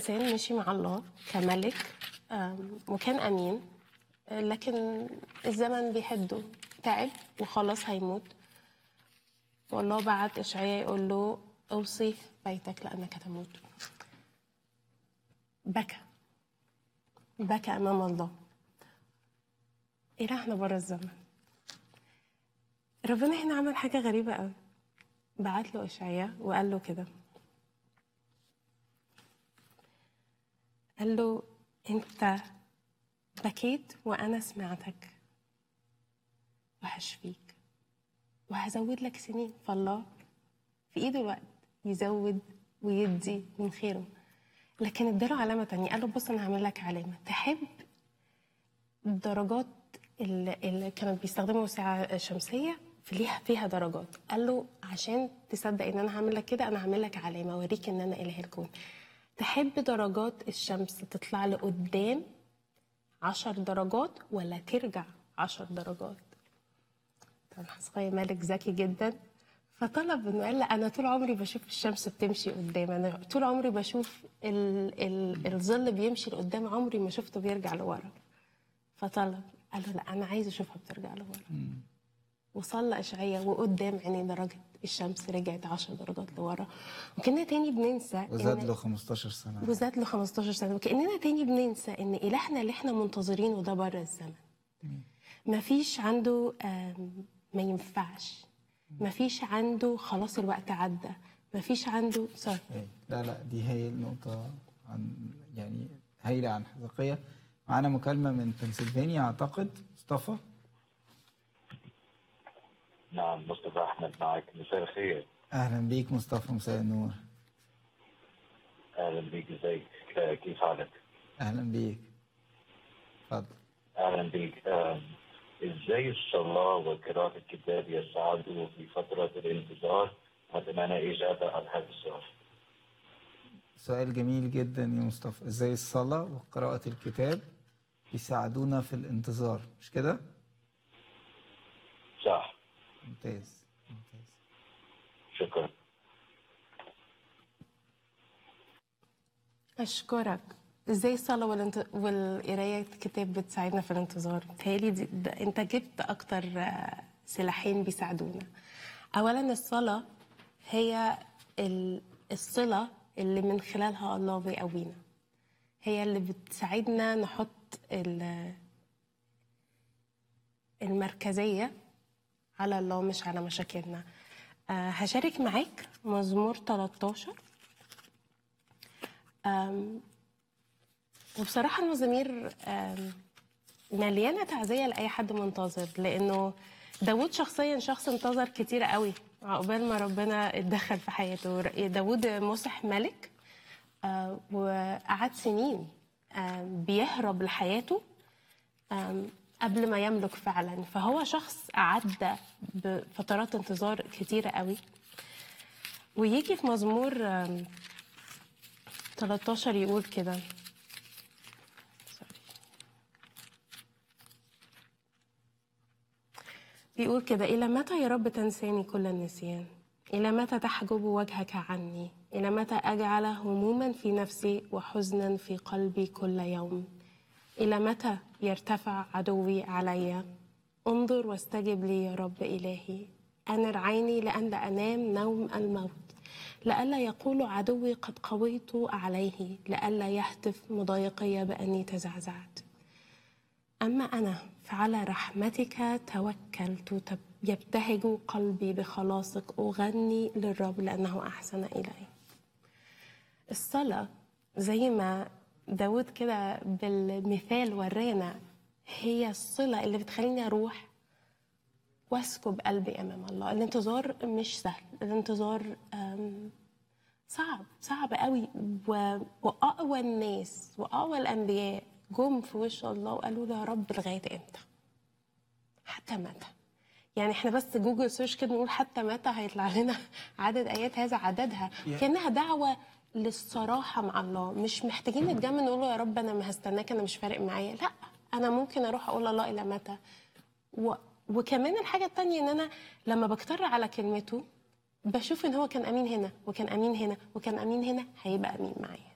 انسان مشي مع الله كملك آم، وكان امين آه، لكن الزمن بيحده تعب وخلاص هيموت والله بعت اشعياء يقول له اوصي بيتك لانك تموت بكى بكى امام الله الهنا بره الزمن ربنا هنا عمل حاجه غريبه قوي بعت له اشعياء وقال له كده قال له انت بكيت وانا سمعتك وهشفيك وهزود لك سنين فالله في ايده الوقت يزود ويدي من خيره لكن اداله علامه تانية قال له بص انا هعمل لك علامه تحب درجات اللي, اللي كانت بيستخدموا ساعه شمسيه في ليها فيها درجات قال له عشان تصدق ان انا هعمل لك كده انا هعمل لك علامه اوريك ان انا اله الكون تحب درجات الشمس تطلع لقدام عشر درجات ولا ترجع عشر درجات طبعا حسقية مالك ذكي جدا فطلب انه قال لا انا طول عمري بشوف الشمس بتمشي قدام انا طول عمري بشوف ال ال الظل بيمشي لقدام عمري ما شفته بيرجع لورا فطلب قال له لا انا عايز اشوفها بترجع لورا وصلى اشعياء وقدام عيني درجه الشمس رجعت 10 درجات لورا وكنا تاني بننسى وزاد إن- له 15 سنة وزاد له 15 سنه وكاننا تاني بننسى ان الهنا اللي احنا منتظرينه ده بره الزمن ما فيش عنده آم، ما ينفعش ما فيش عنده خلاص الوقت عدى ما فيش عنده سوري إيه. لا لا دي هي النقطة عن يعني هايلة عن حزقية معانا مكالمة من بنسلفانيا أعتقد مصطفى نعم مصطفى احمد معك مساء الخير أهلا بيك مصطفى مساء النور اهلا بك ازيك آه، كيف حالك؟ أهلا بيك اتفضل اهلا بك آم، ازاي الصلاة وقراءة الكتاب يساعدوا في فترة الانتظار؟ أتمنى إجابة على هذا السؤال. سؤال جميل جدا يا مصطفى ازاي الصلاة وقراءة الكتاب يساعدونا في الانتظار مش كده؟ صح ممتاز ممتاز شكرا اشكرك ازاي الصلاه والانت... والقرايه الكتاب بتساعدنا في الانتظار بتهيألي دي... ده انت جبت اكتر آه، سلاحين بيساعدونا اولا الصلاه هي ال... الصله اللي من خلالها الله بيقوينا هي اللي بتساعدنا نحط ال... المركزيه على الله مش على مشاكلنا آه، هشارك معاك مزمور 13 أم، وبصراحة المزامير أم، مليانة تعزية لأي حد منتظر لأنه داود شخصيا شخص انتظر كتير قوي عقبال ما ربنا اتدخل في حياته داود مسح ملك آه، وقعد سنين آم، بيهرب لحياته آم، قبل ما يملك فعلا فهو شخص عدى بفترات انتظار كتيرة قوي ويجي في مزمور آم، 13 يقول كده بيقول كده إلى متى يا رب تنساني كل النسيان إلى متى تحجب وجهك عني إلى متى أجعل هموما في نفسي وحزنا في قلبي كل يوم إلى متى يرتفع عدوي علي انظر واستجب لي يا رب إلهي أنر عيني لأن لا أنام نوم الموت لئلا يقول عدوي قد قويت عليه لئلا يهتف مضايقي بأني تزعزعت أما أنا فعلى رحمتك توكلت تب- يبتهج قلبي بخلاصك أغني للرب لأنه أحسن إلي الصلاة زي ما داود كده بالمثال ورانا هي الصلة اللي بتخليني أروح واسكب قلبي أمام الله الانتظار مش سهل الانتظار أم، صعب صعب قوي و... واقوى الناس واقوى الانبياء جم في وش الله وقالوا له يا رب لغايه امتى؟ حتى متى؟ يعني احنا بس جوجل سيرش كده نقول حتى متى هيطلع لنا عدد ايات هذا عددها يا- كانها دعوه للصراحه مع الله مش محتاجين نتجمع نقول له يا رب انا ما هستناك انا مش فارق معايا لا انا ممكن اروح اقول الله الى متى و... وكمان الحاجه التانية ان انا لما بكتر على كلمته بشوف ان هو كان امين هنا وكان امين هنا وكان امين هنا هيبقى امين معايا